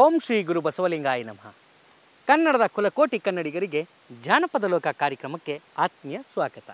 ಓಂ ಶ್ರೀ ಗುರು ಬಸವಲಿಂಗಾಯ ನಮಃ ಕನ್ನಡದ ಕುಲಕೋಟಿ ಕನ್ನಡಿಗರಿಗೆ ಜಾನಪದ ಲೋಕ ಕಾರ್ಯಕ್ರಮಕ್ಕೆ ಆತ್ಮೀಯ ಸ್ವಾಗತ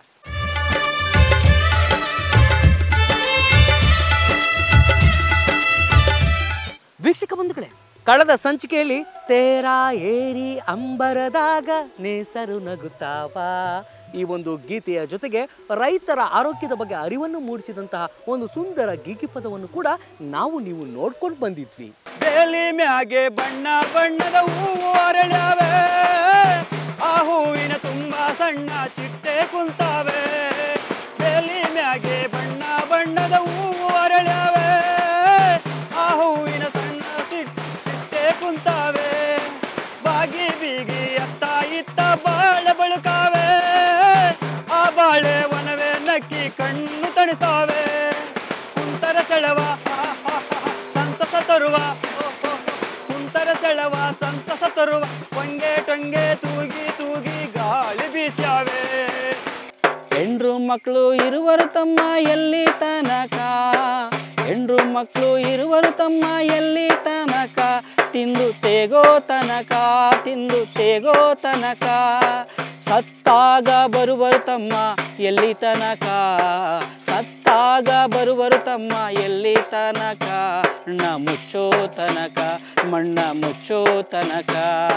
ವೀಕ್ಷಕ ಬಂಧುಗಳೇ ಕಳೆದ ಸಂಚಿಕೆಯಲ್ಲಿ ತೇರಾ ಏರಿ ಅಂಬರದಾಗ ನೇಸರು ನಗುತ್ತಾವಾ ಈ ಒಂದು ಗೀತೆಯ ಜೊತೆಗೆ ರೈತರ ಆರೋಗ್ಯದ ಬಗ್ಗೆ ಅರಿವನ್ನು ಮೂಡಿಸಿದಂತಹ ಒಂದು ಸುಂದರ ಗೀಗಿ ಪದವನ್ನು ಕೂಡ ನಾವು ನೀವು ನೋಡ್ಕೊಂಡು ಬಂದಿದ್ವಿ ಬೇಲಿ ಮ್ಯಾಗೆ ಬಣ್ಣ ಬಣ್ಣದ ಹೂವು ಅರಳ್ಯಾವೆ ಆ ಹೂವಿನ ತುಂಬಾ ಸಣ್ಣ ಚಿಟ್ಟೆ ಕುಂತಾವೆ ಬೇಲಿ ಮ್ಯಾಗೆ ಬಣ್ಣ ಬಣ್ಣದ ಹೂವು ಅರಳ್ಯಾವೆ ಆ ಹೂವಿನ ಸಣ್ಣ ಚಿಟ್- ಚಿಟ್ಟೆ ಕುಂತಾವೆ ಬಾಗಿ ಬೀಗಿ ಅತ್ತ ಇತ್ತ ಬಾಳೆ ಬಳುಕಾವೆ ಆ ಬಾಳೆ ಒನವೆ ನಕ್ಕಿ ಕಣ್ಣು ತಣಿಸಾವೆ ಕುಂತರ ಸೆಳವ ಆ, ಆ, ಆ, ಸಂತಸ ತರುವ ಓ, ಓ, ಓ. ಕುಂತರ ಸೆಳವ ಸಂತಸ ತರುವ ಟೊಂಗೆ ಟೊಂಗೆ ತೂಗಿ ತೂಗಿ ಗಾಳಿ ಬೀಸ್ಯಾವೆ ಹೆಂಡ್ರು ಮಕ್ಕಳು ಇರುವರು ತಮ್ಮ ಎಲ್ಲಿ ತನಕ ಹೆಂಡ್ರು ಮಕ್ಕಳು ಇರುವರು ತಮ್ಮ ಎಲ್ಲಿ ತನಕ ತಿಂದು ತೇಗೋ ತನಕ ತಿಂದು ತೇಗೋ ತನಕ ಸತ್ತಾಗ ಬರುವರು ತಮ್ಮ ಎಲ್ಲಿ ತನಕ ಸತ್ತಾಗ ಬರುವರು ತಮ್ಮ ಎಲ್ಲಿ ತನಕ ಮಣ್ಣ ಮುಚ್ಚೋ ತನಕ ಮಣ್ಣ ಮುಚ್ಚೋ ತನಕ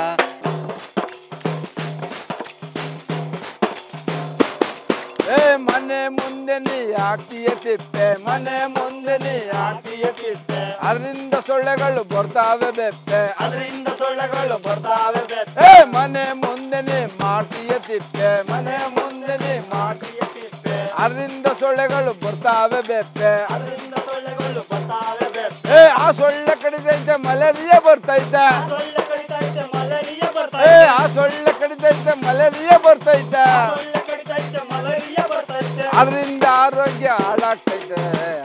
ಏ ಮನೆ ಮುಂದೆ ನೀ ಹಾಕ್ತೀಯ ತಿಪ್ಪೆ ಮನೆ ಮುಂದೆ ನೀ ಹಾಕ್ತೀಯ ತಿಪ್ಪೆ ಅದರಿಂದ ಸೊಳ್ಳೆಗಳು ಬರ್ತಾವೆ ಬೆಪ್ಪೆ ಅದರಿಂದ ಸೊಳ್ಳೆಗಳು ಬರ್ತಾವೆ ಏ ಮನೆ ಮುಂದೆ ನೀ ಮಾಡ್ತೀಯ ತಿಪ್ಪೆ ಮನೆ ಮುಂದೆ ನೀ ಮಾಡ್ತೀಯ ತಿಪ್ಪೆ ಅದರಿಂದ ಸೊಳ್ಳೆಗಳು ಬರ್ತಾವೆ ಬೆಪ್ಪೆ ಅದರಿಂದ ಸೊಳ್ಳೆಗಳು ಬರ್ತಾವೆ ಏ ಆ ಸೊಳ್ಳೆ ಕಡಿದೈತೆ ಮಲೇರಿಯಾ ಬರ್ತೈತೆ ಸೊಳ್ಳೆ ಕಡಿತೈತೆ ಮಲೇರಿಯಾ ಏ ಆ ಸೊಳ್ಳೆ ಕಡಿದೈತೆ ಮಲೇರಿಯಾ ಬರ್ತೈತೆ ಸೊಳ್ಳೆ ಕಡಿತೈತೆ ಮಲೇರಿಯಾ ಬರ್ತೈತೆ ಅದರಿಂದ ಆರೋಗ್ಯ ಹಾಳಾಗ್ತೈತೆ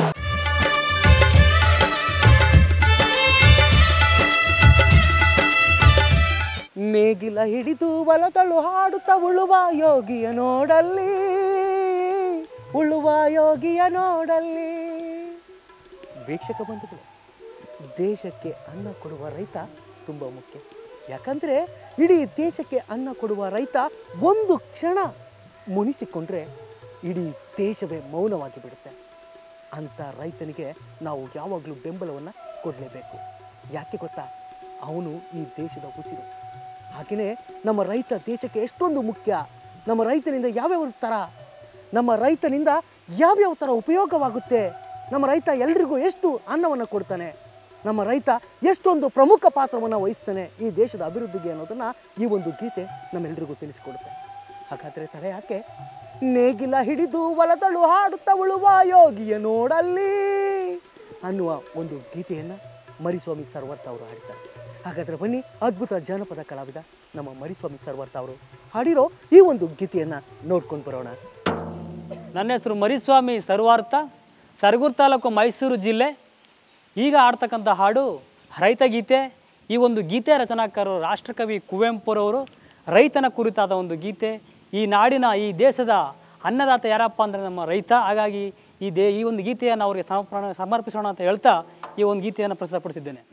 ನೇಗಿಲ ಹಿಡಿದು ಬಲದಳು ಹಾಡುತ್ತಾ ಉಳುವ ಯೋಗಿಯ ನೋಡಲ್ಲಿ ಉಳುವ ಯೋಗಿಯ ನೋಡಲ್ಲಿ ವೀಕ್ಷಕ ಬಂಧುಗಳು ದೇಶಕ್ಕೆ ಅನ್ನ ಕೊಡುವ ರೈತ ತುಂಬ ಮುಖ್ಯ ಯಾಕಂದರೆ ಇಡೀ ದೇಶಕ್ಕೆ ಅನ್ನ ಕೊಡುವ ರೈತ ಒಂದು ಕ್ಷಣ ಮುನಿಸಿಕೊಂಡ್ರೆ ಇಡೀ ದೇಶವೇ ಮೌನವಾಗಿ ಬಿಡುತ್ತೆ ಅಂಥ ರೈತನಿಗೆ ನಾವು ಯಾವಾಗಲೂ ಬೆಂಬಲವನ್ನು ಕೊಡಲೇಬೇಕು ಯಾಕೆ ಗೊತ್ತಾ ಅವನು ಈ ದೇಶದ ಉಸಿರು ಹಾಗೆಯೇ ನಮ್ಮ ರೈತ ದೇಶಕ್ಕೆ ಎಷ್ಟೊಂದು ಮುಖ್ಯ ನಮ್ಮ ರೈತನಿಂದ ಯಾವ್ಯಾವ ಥರ ನಮ್ಮ ರೈತನಿಂದ ಯಾವ್ಯಾವ ಥರ ಉಪಯೋಗವಾಗುತ್ತೆ ನಮ್ಮ ರೈತ ಎಲ್ರಿಗೂ ಎಷ್ಟು ಅನ್ನವನ್ನು ಕೊಡ್ತಾನೆ ನಮ್ಮ ರೈತ ಎಷ್ಟೊಂದು ಪ್ರಮುಖ ಪಾತ್ರವನ್ನು ವಹಿಸ್ತಾನೆ ಈ ದೇಶದ ಅಭಿವೃದ್ಧಿಗೆ ಅನ್ನೋದನ್ನು ಈ ಒಂದು ಗೀತೆ ನಮ್ಮೆಲ್ಲರಿಗೂ ತಿಳಿಸಿಕೊಡುತ್ತೆ ಹಾಗಾದರೆ ತಲೆ ಯಾಕೆ ನೇಗಿಲ ಹಿಡಿದು ಹೊಲದಳು ಹಾಡುತ್ತಾ ಉಳುವ ಯೋಗಿಯ ನೋಡಲ್ಲಿ ಅನ್ನುವ ಒಂದು ಗೀತೆಯನ್ನು ಮರಿಸ್ವಾಮಿ ಸರ್ವರ್ತ ಅವರು ಹಾಡ್ತಾರೆ ಹಾಗಾದರೆ ಬನ್ನಿ ಅದ್ಭುತ ಜಾನಪದ ಕಲಾವಿದ ನಮ್ಮ ಮರಿಸ್ವಾಮಿ ಸರ್ವರ್ತ ಅವರು ಹಾಡಿರೋ ಈ ಒಂದು ಗೀತೆಯನ್ನು ನೋಡ್ಕೊಂಡು ಬರೋಣ ನನ್ನ ಹೆಸರು ಮರಿಸ್ವಾಮಿ ಸರ್ವಾರ್ಥ ಸರಗೂರು ತಾಲೂಕು ಮೈಸೂರು ಜಿಲ್ಲೆ ಈಗ ಆಡ್ತಕ್ಕಂಥ ಹಾಡು ರೈತ ಗೀತೆ ಈ ಒಂದು ಗೀತೆ ರಚನಾಕಾರರು ರಾಷ್ಟ್ರಕವಿ ಕುವೆಂಪುರವರು ರೈತನ ಕುರಿತಾದ ಒಂದು ಗೀತೆ ಈ ನಾಡಿನ ಈ ದೇಶದ ಅನ್ನದಾತ ಯಾರಪ್ಪ ಅಂದರೆ ನಮ್ಮ ರೈತ ಹಾಗಾಗಿ ಈ ದೇ ಈ ಒಂದು ಗೀತೆಯನ್ನು ಅವರಿಗೆ ಸಮರ್ಪಣ ಸಮರ್ಪಿಸೋಣ ಅಂತ ಹೇಳ್ತಾ ಈ ಒಂದು ಗೀತೆಯನ್ನು ಪ್ರಸ್ತುತಪಡಿಸಿದ್ದೇನೆ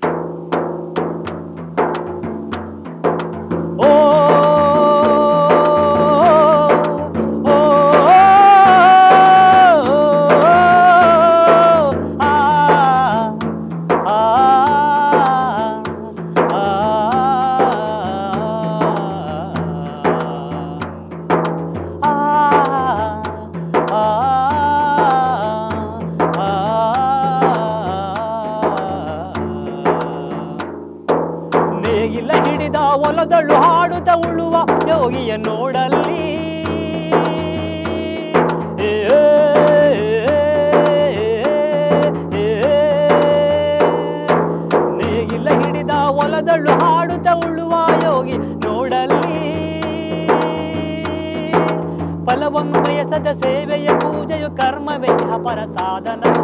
ಓ ಓ ಆ ಆ ನೇಗಿಲ ಹಿಡಿದ ಹೊಲದಳು ಹಾಡುತ್ತ ಉಳುವ ಯೋಗಿಯ ನೋಡಲ್ಲಿ ಏ, ಏ, ನೇಗಿಲ ಹಿಡಿದ ಹೊಲದಳು ಹಾಡುತ್ತ ಉಳುವ ಯೋಗಿ ನೋಡಲ್ಲಿ ಫಲವನ್ನು ಬಯಸದ ಸೇವೆಯ ಪೂಜೆಯು ಕರ್ಮವೇ ಅಪರ ಸಾಧನವು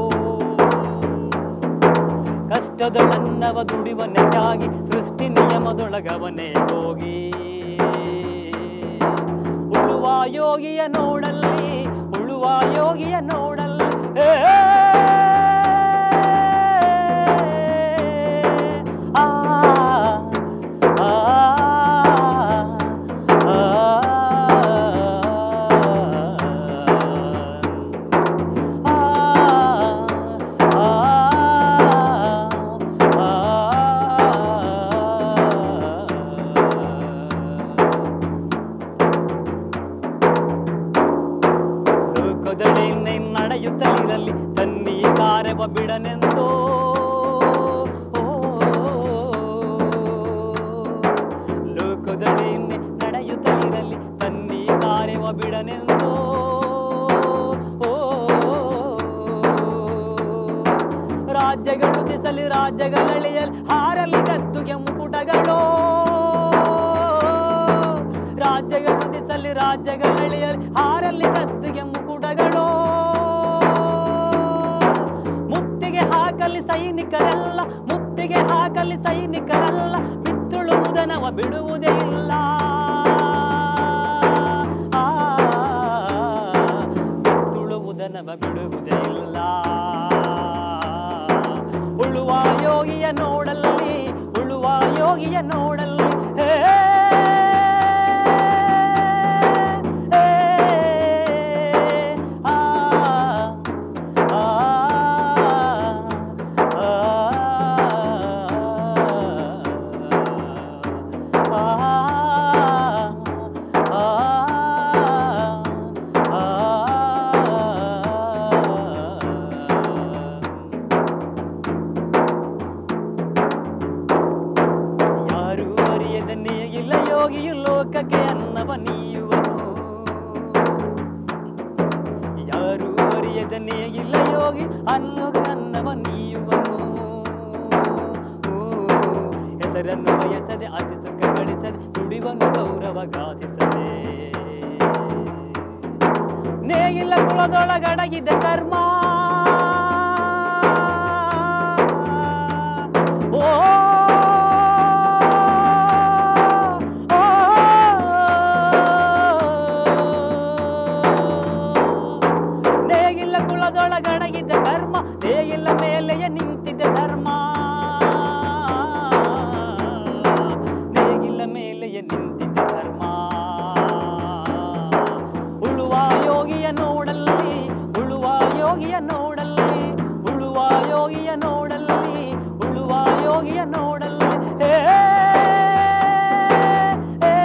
ಕಷ್ಟದೊಳನ್ನವ ದುಡಿವ ನೆಟ್ಟಾಗಿ ಸೃಷ್ಟಿ ನಿಯಮದೊಳಗವನೇ ಹೋಗಿ ಉಳುವ ಯೋಗಿಯ ನೋಡಲ್ಲಿ ಉಳುವ ಯೋಗಿಯ ನೋಡಲ್ಲಿ ಏ, ಆ ಇನ್ನೆ ನಡೆಯುತ್ತಲಿರಲಿ ತನ್ನಿ ಕಾರ್ಯವ ಬಿಡನೆಂದೋ ಲೋಕದಲ್ಲಿ ಇನ್ನೆ ನಡೆಯುತ್ತಲಿರಲಿ ತನ್ನಿ ಕಾರ್ಯವ ಬಿಡನೆಂದೋ ರಾಜ್ಯಗಳು ದಿಸಲಿ ರಾಜ್ಯಗಳಳಿಯಲಿ ಹಾರಲಿ ಕತ್ತುಗೆ ಮುಕುಟಗಳು ರಾಜ್ಯಗಳು ದಿಸಲಿ ರಾಜ್ಯಗಳಳಿಯಲಿ ಹಾರಲಿ ಕತ್ತಿಗೆ ಮುಕುಟಗಳು ಮುತ್ತಿಗೆ ಹಾಕಲಿ ಸೈನಿಕರೆಲ್ಲ ಮುತ್ತಿಗೆ ಹಾಕಲಿ ಸೈನಿಕರೆಲ್ಲ ಬಿತ್ತುಳುವುದನವ ಬಿಡುವುದೇ ಇಲ್ಲ ಆ, ಬಿತ್ತುಳುವುದನವ ಬಿಡುವುದೇ ಇಲ್ಲ ಉಳುವ ಯೋಗಿಯ ನೋಡಲ್ಲಿ ಉಳುವ ಯೋಗಿಯ ನೋಡಲ್ಲಿ ಹೇ ಹೇ, ಆ, ಆ, ಯಾರು ಅರಿಯದನ್ನೇ ಇಲ್ಲ ಯೋಗಿಯು ಲೋಕಕ್ಕೆ ಅನ್ನವ ನೀಯುವನು ಯಾರು ಅರಿಯದನ್ನೇ ಇಲ್ಲ ಯೋಗಿ ಅನ್ನೋದು ಅನ್ನವ ನೀಯುವನು ಹೆಸರನ್ನು ಬಯಸದೆ ಅತಿ ಸುಖ ಗಳಿಸದೆ ದುಡಿವನು ಗೌರವ ಗಾಸಿಸದೆ ನೇಗಿಲ್ಲ ಕುಲದೊಳಗಡಗಿದ ಕರ್ಮ ಓ ನೇಗಿಲ್ಲ ಕುಲದೊಳಗಡಗಿದ್ದ ಧರ್ಮ ನೇಗಿಲ್ಲ ಮೇಲೆಯೇ ನಿಂತಿದ್ದ ಧರ್ಮ ನೇಗಿಲ್ಲ ಮೇಲೆಯೇ ನಿಂತಿದ್ದ ಧರ್ಮ ಉಳುವ ಯೋಗಿಯ ನೋಡಲ್ಲಿ ಉಳುವ ಯೋಗಿಯ ನೋಡಲ್ಲಿ ಉಳುವ ಯೋಗಿಯ ನೋಡಲ್ಲಿ ಉಳುವ ಯೋಗಿಯ ನೋಡಲ್ಲಿ ಹೇ ಹೇ,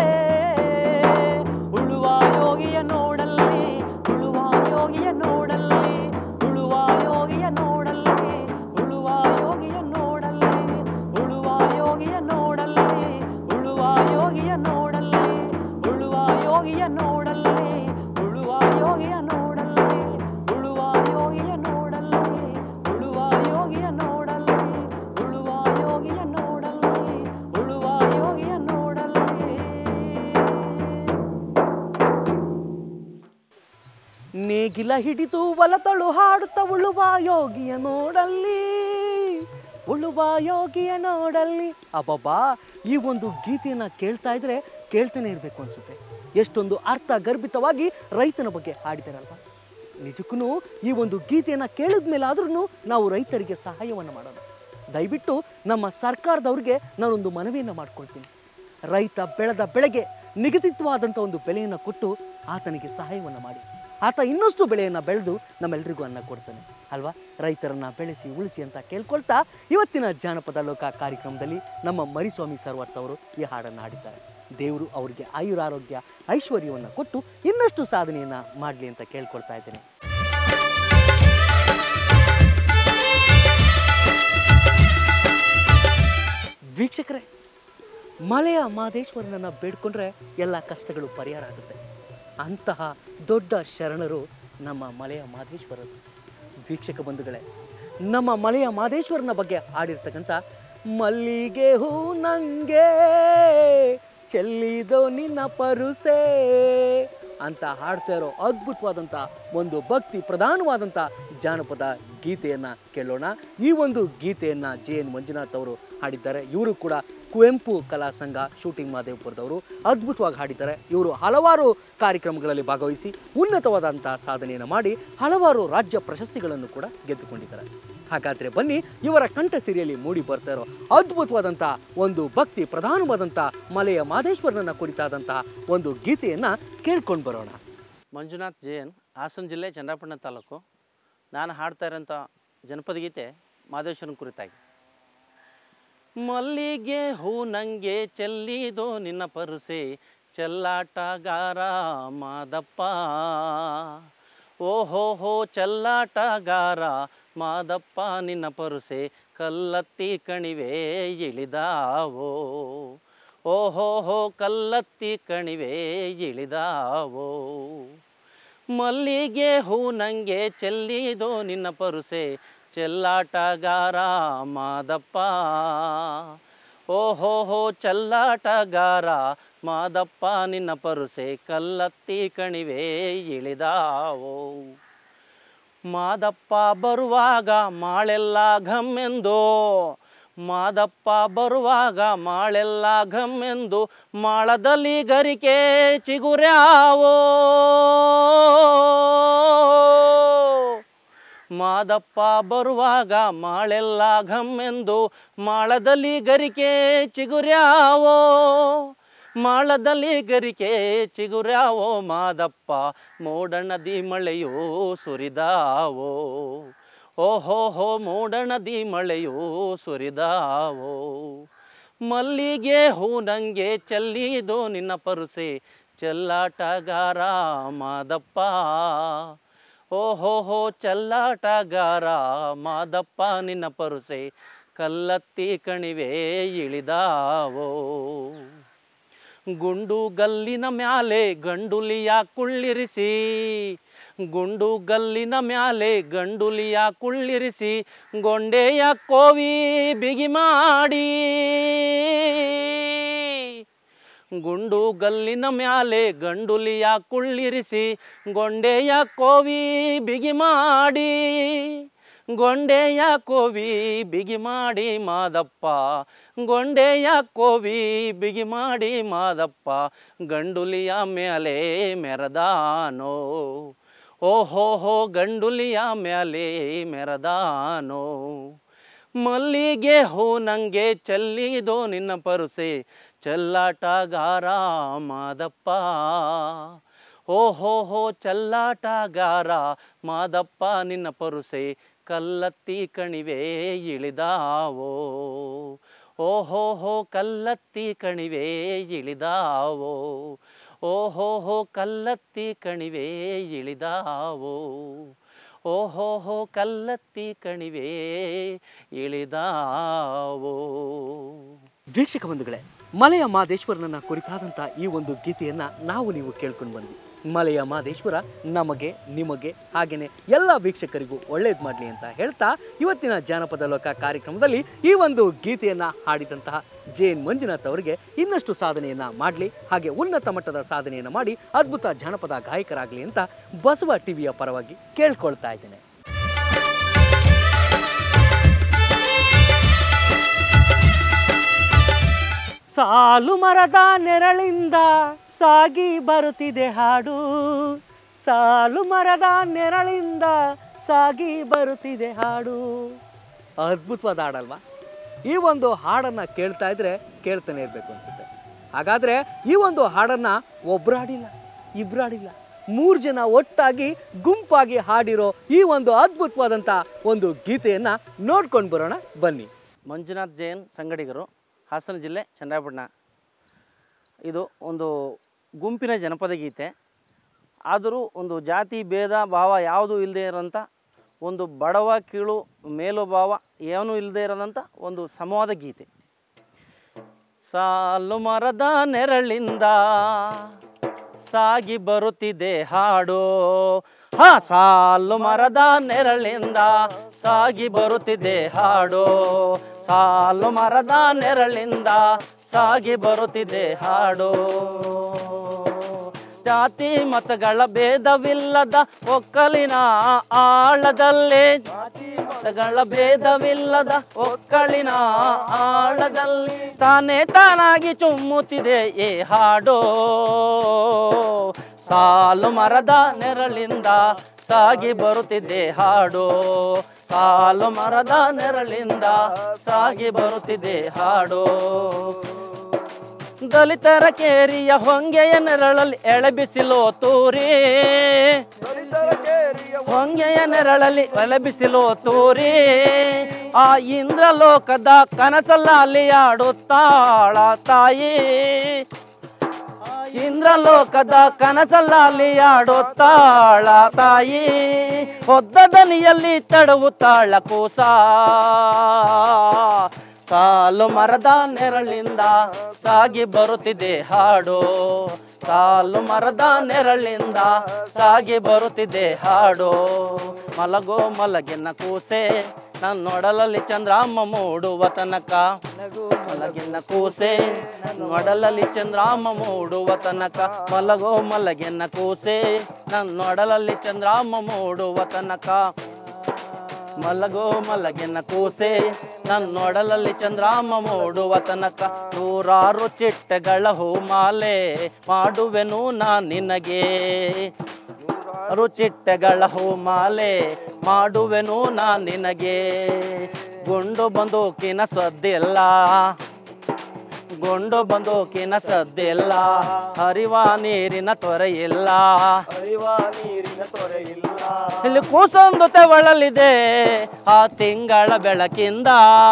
ಉಳುವ ಯೋಗಿಯ ನೋಡಲ್ಲಿ ಉಳುವ ಯೋಗಿಯ ನೋಡಲ್ಲಿ ಉಳುವ ಯೋಗಿಯ ನೋಡಲ್ಲಿ ಉಳುವ ಯೋಗಿಯ ನೋಡಲ್ಲಿ ಉಳುವ ಯೋಗಿಯ ನೋಡಲ್ಲಿ ಉಳುವ ಯೋಗಿಯ ನೋಡಲ್ಲಿ ಉಳುವ ಯೋಗಿಯ ನೋಡಲ್ಲಿ ಉಳುವ ಯೋಗಿಯ ನೋಡಲ್ಲಿ ಉಳುವ ಯೋಗಿಯ ನೋಡಲ್ಲಿ ಉಳುವ ಯೋಗಿಯ ನೋಡಲ್ಲಿ ಉಳುವ ಯೋಗಿಯ ನೋಡಲ್ಲಿ ಉಳುವ ಯೋಗಿಯ ನೋಡಲ್ಲಿ ನೇಗಿಲ ಹಿಡಿದು ಒಲತಳು ಹಾಡುತ್ತ ಉಳುವ ಯೋಗಿಯ ನೋಡಲ್ಲಿ ಉಳುವ ಯೋಗಿಯ ನೋಡಲ್ಲಿ ಅಬ್ಬಬ್ಬಾ ಈ ಒಂದು ಗೀತೆಯನ್ನ ಕೇಳ್ತಾ ಇದ್ರೆ ಕೇಳ್ತಾನೆ ಇರಬೇಕು ಅನ್ಸುತ್ತೆ ಎಷ್ಟೊಂದು ಅರ್ಥ ಗರ್ಭಿತವಾಗಿ ರೈತನ ಬಗ್ಗೆ ಹಾಡಿದಾರಲ್ವಾ ನಿಜಕ್ಕೂ ಈ ಒಂದು ಗೀತೆಯನ್ನ ಕೇಳಿದ ಮೇಲೆ ಆದ್ರೂ ನಾವು ರೈತರಿಗೆ ಸಹಾಯವನ್ನು ಮಾಡೋಣ ದಯವಿಟ್ಟು ನಮ್ಮ ಸರ್ಕಾರದವ್ರಿಗೆ ನಾನೊಂದು ಮನವಿಯನ್ನು ಮಾಡ್ಕೊಳ್ತೀನಿ ರೈತ ಬೆಳೆದ ಬೆಳೆಗೆ ನಿಗದಿತವಾದಂಥ ಒಂದು ಬೆಲೆಯನ್ನು ಕೊಟ್ಟು ಆತನಿಗೆ ಸಹಾಯವನ್ನು ಮಾಡಿ ಆತ ಇನ್ನಷ್ಟು ಬೆಳೆಯನ್ನು ಬೆಳೆದು ನಮ್ಮೆಲ್ಲರಿಗೂ ಅನ್ನ ಕೊಡ್ತಾನೆ ಅಲ್ವಾ ರೈತರನ್ನ ಬೆಳೆಸಿ ಉಳಿಸಿ ಅಂತ ಕೇಳ್ಕೊಳ್ತಾ ಇವತ್ತಿನ ಜಾನಪದ ಲೋಕ ಕಾರ್ಯಕ್ರಮದಲ್ಲಿ ನಮ್ಮ ಮರಿಸ್ವಾಮಿ ಸರ್ವರ್ತ್ ಅವರು ಈ ಹಾಡನ್ನು ಹಾಡಿದ್ದಾರೆ ದೇವರು ಅವರಿಗೆ ಆಯುರಾರೋಗ್ಯ ಐಶ್ವರ್ಯವನ್ನು ಕೊಟ್ಟು ಇನ್ನಷ್ಟು ಸಾಧನೆಯನ್ನು ಮಾಡಲಿ ಅಂತ ಕೇಳ್ಕೊಳ್ತಾ ಇದ್ದೇನೆ ವೀಕ್ಷಕರೇ ಮಲೆಯ ಮಾದೇಶ್ವರನನ್ನ ಬೇಡ್ಕೊಂಡ್ರೆ ಎಲ್ಲ ಕಷ್ಟಗಳು ಪರಿಹಾರ ಆಗುತ್ತೆ ಅಂತಹ ದೊಡ್ಡ ಶರಣರು ನಮ್ಮ ಮಲೆಯ ಮಾದೇಶ್ವರರು ವೀಕ್ಷಕ ಬಂಧುಗಳೇ ನಮ್ಮ ಮಲೆಯ ಮಾದೇಶ್ವರನ ಬಗ್ಗೆ ಹಾಡಿರ್ತಕ್ಕಂಥ ಮಲ್ಲಿಗೆ ಹೂ ನಂಗೆ ಚೆಲ್ಲಿದೋ ನಿನ್ನ ಪರುಸೆ ಅಂತ ಹಾಡ್ತಾ ಇರೋ ಅದ್ಭುತವಾದಂಥ ಒಂದು ಭಕ್ತಿ ಪ್ರಧಾನವಾದಂಥ ಜಾನಪದ ಗೀತೆಯನ್ನ ಕೇಳೋಣ ಈ ಒಂದು ಗೀತೆಯನ್ನ ಜೆ ಎನ್ ಮಂಜುನಾಥ್ ಅವರು ಹಾಡಿದ್ದಾರೆ ಇವರು ಕೂಡ ಕುವೆಂಪು ಕಲಾ ಸಂಘ ಶೂಟಿಂಗ್ ಮಾದೇವಪುರದವರು ಅದ್ಭುತವಾಗಿ ಹಾಡಿದ್ದಾರೆ ಇವರು ಹಲವಾರು ಕಾರ್ಯಕ್ರಮಗಳಲ್ಲಿ ಭಾಗವಹಿಸಿ ಉನ್ನತವಾದಂಥ ಸಾಧನೆಯನ್ನು ಮಾಡಿ ಹಲವಾರು ರಾಜ್ಯ ಪ್ರಶಸ್ತಿಗಳನ್ನು ಕೂಡ ಗೆದ್ದುಕೊಂಡಿದ್ದಾರೆ ಹಾಗಾದ್ರೆ ಬನ್ನಿ ಇವರ ಕಂಠ ಸಿರಿಯಲ್ಲಿ ಮೂಡಿ ಬರ್ತಾ ಇರೋ ಅದ್ಭುತವಾದಂಥ ಒಂದು ಭಕ್ತಿ ಪ್ರಧಾನವಾದಂಥ ಮಲೆಯ ಮಾದೇಶ್ವರನನ್ನ ಕುರಿತಾದಂತಹ ಒಂದು ಗೀತೆಯನ್ನ ಕೇಳ್ಕೊಂಡು ಬರೋಣ ಮಂಜುನಾಥ್ ಜೈನ್ ಹಾಸನ ಜಿಲ್ಲೆ ಚನ್ನಪಟ್ಟಣ ತಾಲೂಕು ನಾನು ಹಾಡ್ತಾ ಇರೋಂಥ ಜನಪದ ಗೀತೆ ಮಾದೇಶ್ವರನ ಕುರಿತಾಗಿ ಮಲ್ಲಿಗೆ ಹೂ ನಂಗೆ ಚೆಲ್ಲಿದೋ ನಿನ್ನ ಪರುಸೆ ಚೆಲ್ಲಾಟಗಾರ ಮಾದಪ್ಪ ಓಹೋ ಹೋ ಚಲ್ಲಾಟಗಾರ ಮಾದಪ್ಪ ನಿನ್ನ ಪರುಸೆ ಕಲ್ಲತ್ತಿ ಕಣಿವೆ ಇಳಿದಾವೋ ಓಹೋ ಹೋ ಕಲ್ಲತ್ತಿ ಕಣಿವೆ ಇಳಿದಾವೋ ಮಲ್ಲಿಗೆ ಹೂ ನಂಗೆ ಚೆಲ್ಲಿದೋ ನಿನ್ನ ಪರುಸೆ ಚೆಲ್ಲಾಟಗಾರ ಮಾದಪ್ಪ ಓಹೋ ಹೋ ಚಲ್ಲಾಟಗಾರ ಮಾದಪ್ಪ ನಿನ್ನ ಪರುಸೆ ಕಲ್ಲತ್ತಿ ಕಣಿವೆ ಇಳಿದಾವೋ ಮಾದಪ್ಪ ಬರುವಾಗ ಮಾಳೆಲ್ಲ ಘಮ್ಮೆಂದು ಮಾದಪ್ಪ ಬರುವಾಗ ಮಾಳೆಲ್ಲ ಘಮ್ಮೆಂದು ಮಾಳದಲ್ಲಿ ಗರಿಕೆ ಚಿಗುರ್ಯಾವೋ ಮಾದಪ್ಪ ಬರುವಾಗ ಮಾಳೆಲ್ಲ ಘಮ್ಮೆಂದು ಮಾಳದಲ್ಲಿ ಗರಿಕೆ ಚಿಗುರ್ಯಾವೋ ಮಾಳದಲ್ಲಿ ಗರಿಕೆ ಚಿಗುರ್ಯಾವೋ ಮಾದಪ್ಪ ಮೋಡ ನದಿ ಮಳೆಯೋ ಸುರಿದಾವೋ ಓಹೋ ಹೋ ಮೋಡ ನದಿ ಮಳೆಯೋ ಸುರಿದಾವೋ ಮಲ್ಲಿಗೆ ಹೂ ನಂಗೆ ಚೆಲ್ಲಿದೋ ನಿನ್ನ ಪರುಸೆ ಚೆಲ್ಲಾಟಗಾರ ಮಾದಪ್ಪ ಓಹೋ ಹೋ ಚಲ್ಲಾಟಗಾರ ಮಾದಪ್ಪ ನಿನ್ನ ಪರುಸೆ ಕಲ್ಲತ್ತಿ ಕಣಿವೆ ಇಳಿದಾವೋ ಗುಂಡು ಗಲ್ಲಿನ ಮ್ಯಾಲೆ ಗಂಡುಲಿಯ ಕುಳ್ಳಿರಿಸಿ ಗುಂಡು ಗಲ್ಲಿನ ಮ್ಯಾಲೆ ಗಂಡುಲಿಯ ಕುಳ್ಳಿರಿಸಿ ಗೊಂಡೆಯ ಕೋವಿ ಬಿಗಿ ಮಾಡಿ ಗುಂಡು ಗಲ್ಲಿನ ಮ್ಯಾಲೆ ಗಂಡುಲಿಯ ಕುಳ್ಳಿರಿಸಿ ಗೊಂಡೆಯ ಕೋವಿ ಬಿಗಿ ಮಾಡಿ ಗೊಂಡೆಯ ಕೋವಿ ಬಿಗಿ ಮಾಡಿ ಮಾದಪ್ಪ ಗೊಂಡೆಯ ಕೋವಿ ಬಿಗಿ ಮಾಡಿ ಮಾದಪ್ಪ ಗಂಡುಲಿಯ ಮೇಲೆ ಮೆರದಾನೋ ಓಹೋ ಹೋ ಗಂಡುಲಿಯ ಮೇಲೆ ಮೆರದಾನೋ ಮಲ್ಲಿಗೆ ಹೂ ನಂಗೆ ಚೆಲ್ಲಿದೋ ನಿನ್ನ ಪರುಸೆ ಚೆಲ್ಲಾಟಗಾರ ಮಾದಪ್ಪ ಓಹೋ ಹೋ ಚಲ್ಲಾಟಗಾರ ಮಾದಪ್ಪ ನಿನ್ನ ಪರುಸೆ ಕಲ್ಲತ್ತಿ ಕಣಿವೆ ಇಳಿದಾವೋ ಓಹೋ ಹೋ ಕಲ್ಲತ್ತಿ ಕಣಿವೆ ಇಳಿದಾವೋ ಓಹೋ ಹೋ ಕಲ್ಲತ್ತಿ ಕಣಿವೆ ಇಳಿದಾವೋ ಓಹೋ ಹೋ ಕಲ್ಲತ್ತಿ ಕಣಿವೆ ಇಳಿದಾವೋ ವೀಕ್ಷಕ ಬಂಧುಗಳೇ ಮಲೆಯ ಮಾದೇಶ್ವರನನ್ನ ಕುರಿತಾದಂಥ ಈ ಒಂದು ಗೀತೆಯನ್ನ ನಾವು ನೀವು ಕೇಳ್ಕೊಂಡು ಬಂದ್ವಿ ಮಲೆಯ ಮಾದೇಶ್ವರ ನಮಗೆ ನಿಮಗೆ ಹಾಗೇನೆ ಎಲ್ಲ ವೀಕ್ಷಕರಿಗೂ ಒಳ್ಳೇದು ಮಾಡಲಿ ಅಂತ ಹೇಳ್ತಾ ಇವತ್ತಿನ ಜಾನಪದ ಲೋಕ ಕಾರ್ಯಕ್ರಮದಲ್ಲಿ ಈ ಒಂದು ಗೀತೆಯನ್ನ ಹಾಡಿದಂತಹ ಜೆ ಎನ್ ಮಂಜುನಾಥ್ ಅವರಿಗೆ ಇನ್ನಷ್ಟು ಸಾಧನೆಯನ್ನ ಮಾಡಲಿ ಹಾಗೆ ಉನ್ನತ ಮಟ್ಟದ ಸಾಧನೆಯನ್ನ ಮಾಡಿ ಅದ್ಭುತ ಜಾನಪದ ಗಾಯಕರಾಗಲಿ ಅಂತ ಬಸವ ಟಿವಿಯ ಪರವಾಗಿ ಕೇಳ್ಕೊಳ್ತಾ ಇದ್ದೇನೆ ಸಾಲು ಮರದ ನೆರಳಿಂದ ಸಾಗಿ ಬರುತ್ತಿದೆ ಹಾಡು ಸಾಲು ಮರದ ನೆರಳಿಂದ ಸಾಗಿ ಬರುತ್ತಿದೆ ಹಾಡು ಅದ್ಭುತವಾದ ಹಾಡಲ್ವಾ ಈ ಒಂದು ಹಾಡನ್ನ ಕೇಳ್ತಾ ಇದ್ರೆ ಕೇಳ್ತಾನೆ ಇರಬೇಕು ಅನ್ಸುತ್ತೆ ಹಾಗಾದ್ರೆ ಈ ಒಂದು ಹಾಡನ್ನ ಒಬ್ರು ಹಾಡಿಲ್ಲ ಇಬ್ರು ಹಾಡಿಲ್ಲ ಮೂರು ಜನ ಒಟ್ಟಾಗಿ ಗುಂಪಾಗಿ ಹಾಡಿರೋ ಈ ಒಂದು ಅದ್ಭುತವಾದಂಥ ಒಂದು ಗೀತೆಯನ್ನ ನೋಡ್ಕೊಂಡು ಬರೋಣ ಬನ್ನಿ ಮಂಜುನಾಥ್ ಜೈನ್ ಸಂಗಡಿಗರು ಹಾಸನ ಜಿಲ್ಲೆ ಚಂದ್ರಾಪಟ್ಟಣ ಇದು ಒಂದು ಗುಂಪಿನ ಜನಪದ ಗೀತೆ ಆದರೂ ಒಂದು ಜಾತಿ ಭೇದ ಭಾವ ಯಾವುದೂ ಇಲ್ಲದೆ ಇರೋಂಥ ಒಂದು ಬಡವ ಕೀಳು ಮೇಲು ಭಾವ ಏನೂ ಇಲ್ಲದೆ ಇರೋದಂಥ ಒಂದು ಸಮವಾದ ಗೀತೆ ಸಾಲು ಮರದ ನೆರಳಿಂದ ಸಾಗಿ ಬರುತ್ತಿದೆ ಹಾಡು ಹಾ ಸಾಲು ಮರದ ನೆರಳಿಂದ ಸಾಗಿ ಬರುತ್ತಿದೆ ಹಾಡು ಸಾಲು ಮರದ ನೆರಳಿಂದ ಸಾಗಿ ಬರುತ್ತಿದೆ ಹಾಡು ಜಾತಿ ಮತಗಳ ಭೇದವಿಲ್ಲದ ಒಕ್ಕಲಿನ ಆಳದಲ್ಲಿ ಮತಗಳ ಭೇದವಿಲ್ಲದ ಒಕ್ಕಲಿನ ಆಳದಲ್ಲಿ ತಾನೇ ತಾನಾಗಿ ಚುಮ್ಮುತ್ತಿದೆ ಈ ಹಾಡು ಸಾಲು ಮರದ ನೆರಳಿಂದ ಸಾಗಿ ಬರುತ್ತಿದೆ ಹಾಡು ಸಾಲು ಮರದ ನೆರಳಿಂದ ಸಾಗಿ ಬರುತ್ತಿದೆ ಹಾಡು ದಲಿತರ ಕೇರಿಯ ಹೊಂಗೆಯ ನೆರಳಲ್ಲಿ ಎಳೆಬಿಸಿಲೋ ತೂರಿ ಹೊಂಗೆಯ ನೆರಳಲ್ಲಿ ಎಳೆಬಿಸಿಲೋ ತೂರಿ ಆ ಇಂದ್ರಲೋಕದ ಕನಸಲ್ಲ ಅಲ್ಲಿ ಆಡುತ್ತಾಳ ತಾಯಿ ಆ ಇಂದ್ರಲೋಕದ ಕನಸಲ್ಲಿ ಆಡುತ್ತಾಳ ತಾಯಿ ಹೊದ್ದ ದನಿಯಲ್ಲಿ ತಡವುತ್ತಾಳ ಕೂಸ ಸಾಲು ಮರದ ನೆರಳಿಂದ ಸಾಗಿ ಬರುತ್ತಿದೆ ಹಾಡು ಸಾಲು ಮರದ ನೆರಳಿಂದ ಸಾಗಿ ಬರುತ್ತಿದೆ ಹಾಡು ಮಲಗೋ ಮಲಗಿನ ಕೂಸೆ ನನ್ನೊಡಲಲ್ಲಿ ಚಂದ್ರಾಮ ಮೂಡುವ ತನಕ ಮಲಗಿನ ಕೂಸೆ ನನ್ನೊಡಲಲ್ಲಿ ಚಂದ್ರಾಮ ಮೂಡುವ ತನಕ ಮಲಗೋ ಮಲಗಿನ ಕೂಸೆ ನನ್ನೊಡಲಲ್ಲಿ ಚಂದ್ರಾಮ ಮೂಡುವ ತನಕ ಮಲಗೋ ಮಲಗಿನ ಕೂಸೆ ನನ್ನೊಡಲಲ್ಲಿ ಚಂದ್ರಾಮ ಮೂಡುವ ತನಕ ನೂರಾರು ಚಿಟ್ಟೆಗಳ ಹೂಮಾಲೆ ಮಾಡುವೆನು ನಾ ನಿನಗೆ ನೂರಾರು ಚಿಟ್ಟೆಗಳ ಹೂಮಾಲೆ ಮಾಡುವೆನು ನಾ ನಿನಗೆ ಗುಂಡು ಬಂದೂಕಿನ ಸದ್ದಿಲ್ಲ ಗುಂಡು ಬಂದೂಕಿನ ಸದ್ದಿಲ್ಲ ಹರಿವ ನೀರಿನ ತೊರೆಯಿಲ್ಲ ಹರಿವ ನೀರಿನ ತೊರೆಯಿಲ್ಲ ಇಲ್ಲಿ ಕೂಸೊಂದು ತೆವಳಲಿದೆ ಆ ತಿಂಗಳ ಬೆಳಕಿಂದ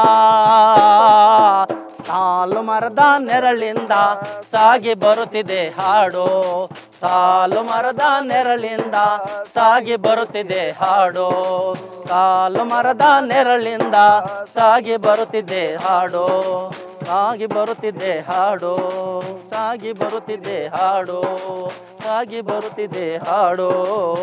ಸಾಲು ಮರದ ನೆರಳಿಂದ ಸಾಗಿ ಬರುತ್ತಿದೆ ಹಾಡು ಸಾಲು ಮರದ ನೆರಳಿಂದ ಸಾಗಿ ಬರುತ್ತಿದೆ ಹಾಡು ಸಾಲು ಮರದ ನೆರಳಿಂದ ಸಾಗಿ ಬರುತ್ತಿದೆ ಹಾಡು ಸಾಗಿ ಬರುತ್ತಿದೆ ಹಾಡು ಸಾಗಿ ಬರುತ್ತಿದೆ ಹಾಡು ಸಾಗಿ ಬರುತ್ತಿದೆ ಹಾಡು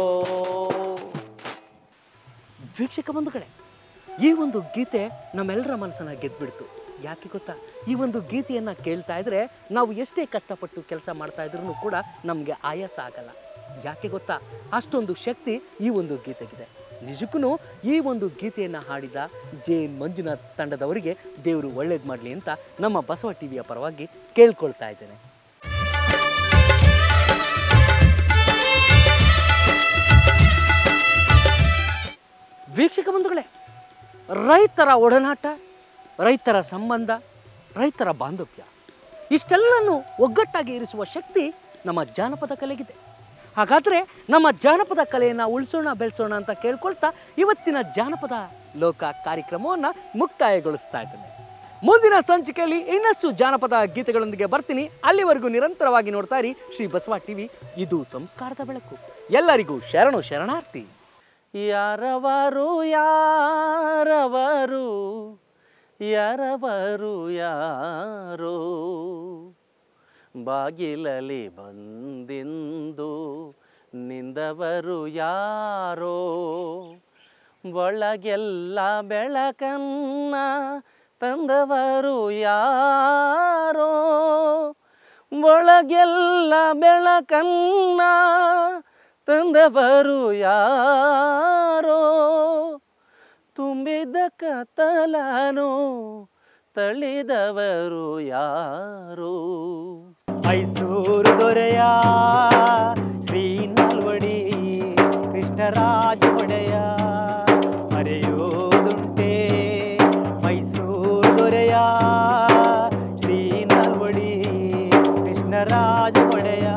ವೀಕ್ಷಕ ಬಂಧುಗಳೇ ಈ ಒಂದು ಗೀತೆ ನಮ್ಮೆಲ್ಲರ ಮನಸ್ಸನ್ನ ಗೆದ್ಬಿಡ್ತು ಯಾಕೆ ಗೊತ್ತಾ ಈ ಒಂದು ಗೀತೆಯನ್ನು ಕೇಳ್ತಾ ಇದ್ರೆ ನಾವು ಎಷ್ಟೇ ಕಷ್ಟಪಟ್ಟು ಕೆಲಸ ಮಾಡ್ತಾ ಇದ್ರೂ ಕೂಡ ನಮಗೆ ಆಯಾಸ ಆಗಲ್ಲ ಯಾಕೆ ಗೊತ್ತಾ ಅಷ್ಟೊಂದು ಶಕ್ತಿ ಈ ಒಂದು ಗೀತೆಗಿದೆ ನಿಜಕ್ಕೂ ಈ ಒಂದು ಗೀತೆಯನ್ನು ಹಾಡಿದ ಜೆ ಎನ್ ಮಂಜುನಾಥ್ ತಂಡದವರಿಗೆ ದೇವರು ಒಳ್ಳೇದು ಮಾಡಲಿ ಅಂತ ನಮ್ಮ ಬಸವ ಟಿವಿಯ ಪರವಾಗಿ ಕೇಳ್ಕೊಳ್ತಾ ಇದ್ದೇನೆ ವೀಕ್ಷಕ ಬಂಧುಗಳೇ ರೈತರ ಒಡನಾಟ ರೈತರ ಸಂಬಂಧ ರೈತರ ಬಾಂಧವ್ಯ ಇಷ್ಟೆಲ್ಲನೂ ಒಗ್ಗಟ್ಟಾಗಿ ಇರಿಸುವ ಶಕ್ತಿ ನಮ್ಮ ಜಾನಪದ ಕಲೆಗಿದೆ ಹಾಗಾದರೆ ನಮ್ಮ ಜಾನಪದ ಕಲೆಯನ್ನು ಉಳಿಸೋಣ ಬೆಳೆಸೋಣ ಅಂತ ಕೇಳ್ಕೊಳ್ತಾ ಇವತ್ತಿನ ಜಾನಪದ ಲೋಕ ಕಾರ್ಯಕ್ರಮವನ್ನು ಮುಕ್ತಾಯಗೊಳಿಸ್ತಾ ಇದ್ದೇನೆ ಮುಂದಿನ ಸಂಚಿಕೆಯಲ್ಲಿ ಇನ್ನಷ್ಟು ಜಾನಪದ ಗೀತೆಗಳೊಂದಿಗೆ ಬರ್ತೀನಿ ಅಲ್ಲಿವರೆಗೂ ನಿರಂತರವಾಗಿ ನೋಡ್ತಾ ಇರಿ ಶ್ರೀ ಬಸವ ಟಿವಿ ಇದು ಸಂಸ್ಕಾರದ ಬೆಳಕು ಎಲ್ಲರಿಗೂ ಶರಣು ಶರಣಾರ್ಥಿ ಯಾರವರು ಯಾರವರು ಯಾರವರು ಯಾರೋ ಬಾಗಿಲಲ್ಲಿ ಬಂದಿಂದು ನಿಂದವರು ಯಾರೋ ಒಳಗೆಲ್ಲ ಬೆಳಕನ್ನ ತಂದವರು ಯಾರೋ ಒಳಗೆಲ್ಲ ಬೆಳಕನ್ನ ತಂದವರು ಯಾರೋ ತುಂಬಿದ ಕತ್ತಲನು ತಳಿದವರು ಯಾರು ಮೈಸೂರು ದೊರೆಯ ಶ್ರೀ ನಾಲ್ವಡಿ ಕೃಷ್ಣರಾಜ ಒಡೆಯ ಮರೆಯೋದುಂಟೆ ಮೈಸೂರು ದೊರೆಯ ಶ್ರೀ ನಾಲ್ವಡಿ ಕೃಷ್ಣರಾಜ ಒಡೆಯ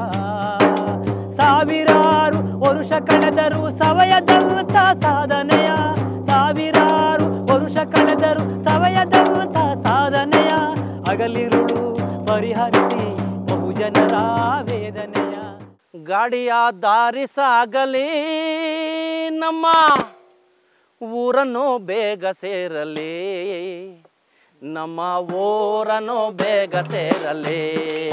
ಸಾವಿರಾರು ವರುಷ ಕಳೆದರು ಸವಯದಂತ ಸಾಧನೆಯ ಸಾವಿರಾರು ವರುಷ ಕಳೆದರು ಸವಯದಂತ ಸಾಧನೆಯ ಹಗಲಿರುಳು ಪರಿಹರಿಸಿ ಬಹುಜನರ ವೇದನೆಯ ಗಾಡಿಯ ದಾರಿ ಸಾಗಲಿ ನಮ್ಮ ಊರನ್ನು ಬೇಗ ಸೇರಲಿ ನಮ್ಮ ಊರನ್ನು ಬೇಗ ಸೇರಲಿ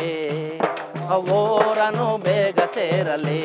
ಊರನ್ನು ಬೇಗ ಸೇರಲಿ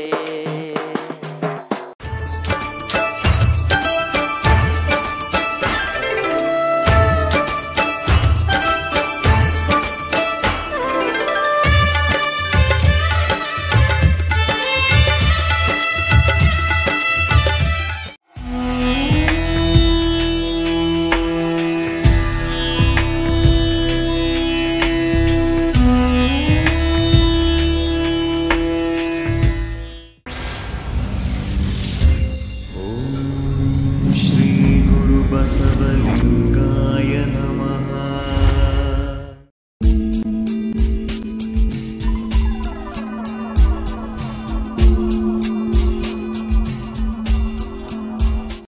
श्रीगुरुबसवलिङ्गाय नमः